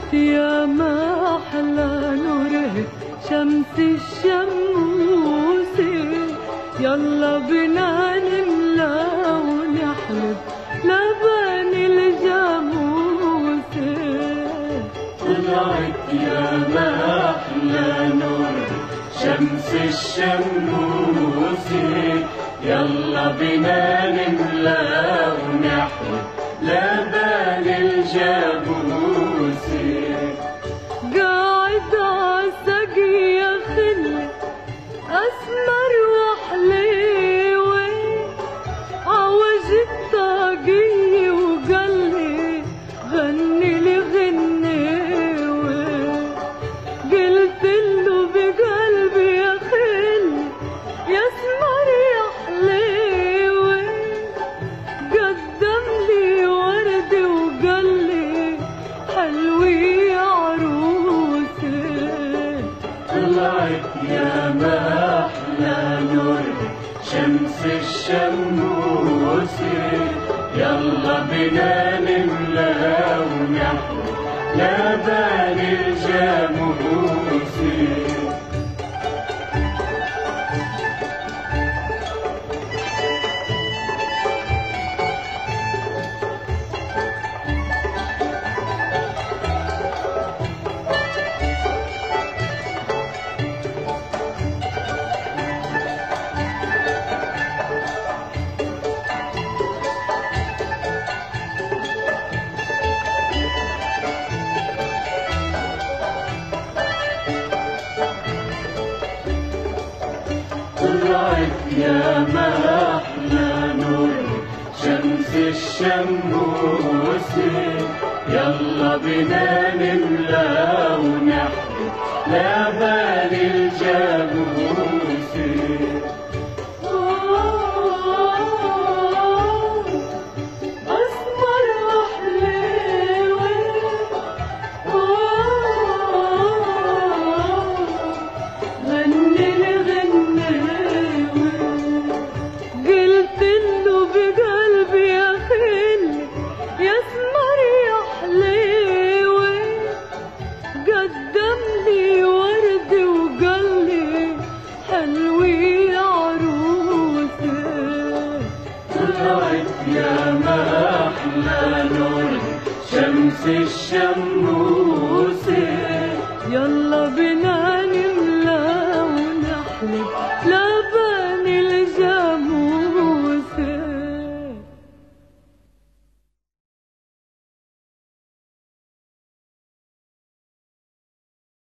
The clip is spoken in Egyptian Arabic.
يا ما أحلى نوره شمس الشموس يلا بنا نملى ونحلب لبن الجاموس طلعت يا ما أحلى نور شمس الشموس يلا بنا نملى ونحلب لبن الجاموس قاعد عالسقي يا خلي أسمر وحليوي عوج الطاقية وقالي غني لي غنيوي قلت له بقلبي يا خلي يا اسمر يا حليوي قدم لي ورد وقال لي حلوي يا عروسي طلعت يا ما أحلى نور شمس الشموس يلا بنا نملى ونحلب لبن الجاموس طلعت يا ما أحلى نور شمس الشموس يلا بنا نملى ونحلب لبن الجاموس أسمر وحليوي غني لي غنيوي قلت له بقلبي يا خلي يا اسمر يا حليوي قدم لي ورد وقال لي حلوي يا عروسي طلعت يا ما أحلى نور شمس الشموس يلا بنا